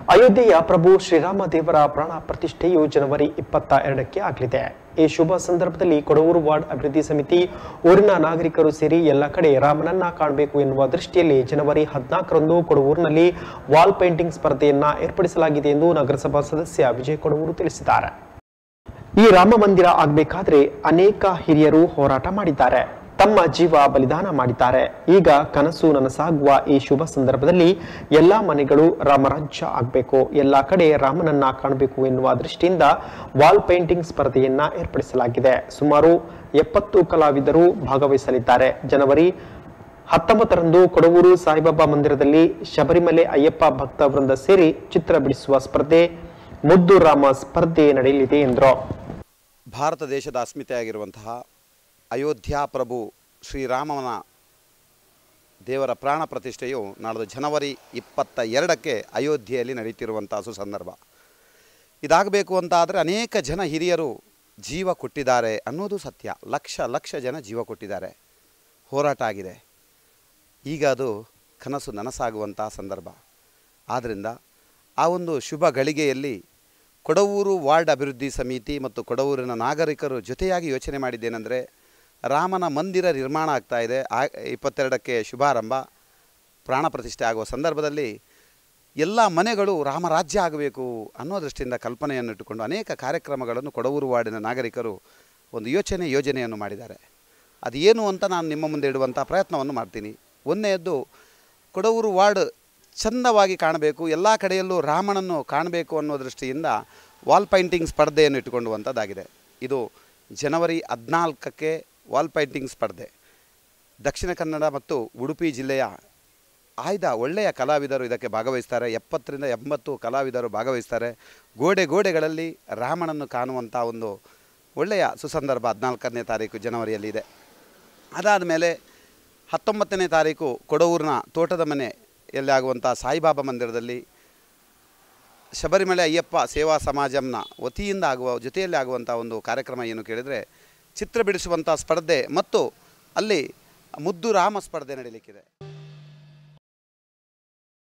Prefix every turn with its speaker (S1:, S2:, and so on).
S1: ಅಯೋಧ್ಯೆಯ ಪ್ರಭು ಶ್ರೀರಾಮ ದೇವರ ಪ್ರಾಣ ಪ್ರತಿಷ್ಠೆಯು ಜನವರಿ ಇಪ್ಪತ್ತ ಎರಡಕ್ಕೆ ಆಗಲಿದೆ ಈ ಶುಭ ಸಂದರ್ಭದಲ್ಲಿ ಕೊಡವೂರು ವಾರ್ಡ್ ಅಭಿವೃದ್ಧಿ ಸಮಿತಿ ಊರಿನ ನಾಗರಿಕರು ಸೇರಿ ಎಲ್ಲ ಕಡೆ ರಾಮನನ್ನ ಕಾಣಬೇಕು ಎನ್ನುವ ದೃಷ್ಟಿಯಲ್ಲಿ ಜನವರಿ ಹದಿನಾಲ್ಕರಂದು ಕೊಡವೂರಿನಲ್ಲಿ ವಾಲ್ ಪೇಂಟಿಂಗ್ ಸ್ಪರ್ಧೆಯನ್ನ ಏರ್ಪಡಿಸಲಾಗಿದೆ ಎಂದು ನಗರಸಭಾ ಸದಸ್ಯ ವಿಜಯ್ ಕೊಡವೂರು ತಿಳಿಸಿದ್ದಾರೆ ಈ ರಾಮ ಮಂದಿರ ಆಗಬೇಕಾದ್ರೆ ಅನೇಕ ಹಿರಿಯರು ಹೋರಾಟ ಮಾಡಿದ್ದಾರೆ ತಮ್ಮ ಜೀವ ಬಲಿದಾನ ಮಾಡಿದ್ದಾರೆ ಈಗ ಕನಸು ನನಸಾಗುವ ಈ ಶುಭ ಸಂದರ್ಭದಲ್ಲಿ ಎಲ್ಲಾ ಮನೆಗಳು ರಾಮರಾಜ್ಯ ಆಗಬೇಕು ಎಲ್ಲಾ ಕಡೆ ರಾಮನನ್ನ ಕಾಣಬೇಕು ಎನ್ನುವ ದೃಷ್ಟಿಯಿಂದ ವಾಲ್ ಪೇಂಟಿಂಗ್ ಸ್ಪರ್ಧೆಯನ್ನ ಏರ್ಪಡಿಸಲಾಗಿದೆ ಸುಮಾರು ಎಪ್ಪತ್ತು ಕಲಾವಿದರು ಭಾಗವಹಿಸಲಿದ್ದಾರೆ ಜನವರಿ ಹತ್ತೊಂಬತ್ತರಂದು ಕೊಡವೂರು ಸಾಯಿಬಾಬಾ ಮಂದಿರದಲ್ಲಿ ಶಬರಿಮಲೆ ಅಯ್ಯಪ್ಪ ಭಕ್ತ ವೃಂದ ಸೇರಿ ಚಿತ್ರ ಬಿಡಿಸುವ ಸ್ಪರ್ಧೆ ಮುದ್ದು ರಾಮ ಸ್ಪರ್ಧೆ ನಡೆಯಲಿದೆ ಎಂದರು
S2: ಭಾರತ ದೇಶದ ಅಸ್ಮಿತೆಯಾಗಿರುವಂತಹ ಅಯೋಧ್ಯ ಪ್ರಭು ಶ್ರೀರಾಮನ ದೇವರ ಪ್ರಾಣ ಪ್ರತಿಷ್ಠೆಯು ನಾಳ್ದು ಜನವರಿ ಇಪ್ಪತ್ತ ಎರಡಕ್ಕೆ ಅಯೋಧ್ಯೆಯಲ್ಲಿ ನಡೀತಿರುವಂಥ ಸುಸಂದರ್ಭ ಇದಾಗಬೇಕು ಅಂತ ಆದರೆ ಅನೇಕ ಜನ ಹಿರಿಯರು ಜೀವ ಕೊಟ್ಟಿದ್ದಾರೆ ಅನ್ನೋದು ಸತ್ಯ ಲಕ್ಷ ಲಕ್ಷ ಜನ ಜೀವ ಕೊಟ್ಟಿದ್ದಾರೆ ಹೋರಾಟ ಆಗಿದೆ ಈಗ ಅದು ಕನಸು ನನಸಾಗುವಂಥ ಸಂದರ್ಭ ಆದ್ದರಿಂದ ಆ ಒಂದು ಶುಭ ಗಳಿಗೆಯಲ್ಲಿ ಕೊಡವೂರು ವಾರ್ಡ್ ಅಭಿವೃದ್ಧಿ ಸಮಿತಿ ಮತ್ತು ಕೊಡವೂರಿನ ನಾಗರಿಕರು ಜೊತೆಯಾಗಿ ಯೋಚನೆ ಮಾಡಿದ್ದೇನೆಂದರೆ ರಾಮನ ಮಂದಿರ ನಿರ್ಮಾಣ ಆಗ್ತಾ ಇದೆ ಆ ಇಪ್ಪತ್ತೆರಡಕ್ಕೆ ಶುಭಾರಂಭ ಪ್ರಾಣ ಪ್ರತಿಷ್ಠೆ ಆಗುವ ಸಂದರ್ಭದಲ್ಲಿ ಎಲ್ಲ ಮನೆಗಳು ರಾಮರಾಜ್ಯ ಆಗಬೇಕು ಅನ್ನೋ ದೃಷ್ಟಿಯಿಂದ ಕಲ್ಪನೆಯನ್ನು ಇಟ್ಟುಕೊಂಡು ಅನೇಕ ಕಾರ್ಯಕ್ರಮಗಳನ್ನು ಕೊಡವೂರು ವಾರ್ಡಿನ ನಾಗರಿಕರು ಒಂದು ಯೋಚನೆ ಯೋಜನೆಯನ್ನು ಮಾಡಿದ್ದಾರೆ ಅದು ಏನು ಅಂತ ನಾನು ನಿಮ್ಮ ಮುಂದೆ ಇಡುವಂಥ ಪ್ರಯತ್ನವನ್ನು ಮಾಡ್ತೀನಿ ಒಂದನೆಯದ್ದು ಕೊಡವೂರು ವಾರ್ಡ್ ಚಂದವಾಗಿ ಕಾಣಬೇಕು ಎಲ್ಲ ಕಡೆಯಲ್ಲೂ ರಾಮನನ್ನು ಕಾಣಬೇಕು ಅನ್ನೋ ದೃಷ್ಟಿಯಿಂದ ವಾಲ್ ಪೈಂಟಿಂಗ್ ಸ್ಪರ್ಧೆಯನ್ನು ಇಟ್ಟುಕೊಂಡುವಂಥದ್ದಾಗಿದೆ ಇದು ಜನವರಿ ಹದಿನಾಲ್ಕಕ್ಕೆ ವಾಲ್ ಪೈಂಟಿಂಗ್ ಸ್ಪರ್ಧೆ ದಕ್ಷಿಣ ಕನ್ನಡ ಮತ್ತು ಉಡುಪಿ ಜಿಲ್ಲೆಯ ಆಯ್ದ ಒಳ್ಳೆಯ ಕಲಾವಿದರು ಇದಕ್ಕೆ ಭಾಗವಹಿಸ್ತಾರೆ ಎಪ್ಪತ್ತರಿಂದ ಎಂಬತ್ತು ಕಲಾವಿದರು ಭಾಗವಹಿಸ್ತಾರೆ ಗೋಡೆ ಗೋಡೆಗಳಲ್ಲಿ ರಾಮನನ್ನು ಕಾಣುವಂಥ ಒಂದು ಒಳ್ಳೆಯ ಸುಸಂದರ್ಭ ಹದಿನಾಲ್ಕನೇ ತಾರೀಕು ಜನವರಿಯಲ್ಲಿ ಇದೆ ಅದಾದ ಮೇಲೆ ಹತ್ತೊಂಬತ್ತನೇ ತಾರೀಕು ಕೊಡವೂರಿನ ತೋಟದ ಮನೆಯಲ್ಲಿ ಆಗುವಂಥ ಸಾಯಿಬಾಬಾ ಮಂದಿರದಲ್ಲಿ ಶಬರಿಮಲೆ ಅಯ್ಯಪ್ಪ ಸೇವಾ ಸಮಾಜಂನ ವತಿಯಿಂದ ಆಗುವ ಜೊತೆಯಲ್ಲಿ ಆಗುವಂಥ ಒಂದು ಕಾರ್ಯಕ್ರಮ ಏನು ಕೇಳಿದರೆ ಚಿತ್ರ ಬಿಡಿಸುವಂಥ ಸ್ಪರ್ಧೆ ಮತ್ತು ಅಲ್ಲಿ ಮುದ್ದು ರಾಮ ಸ್ಪರ್ಧೆ ನಡೀಲಿಕ್ಕಿದೆ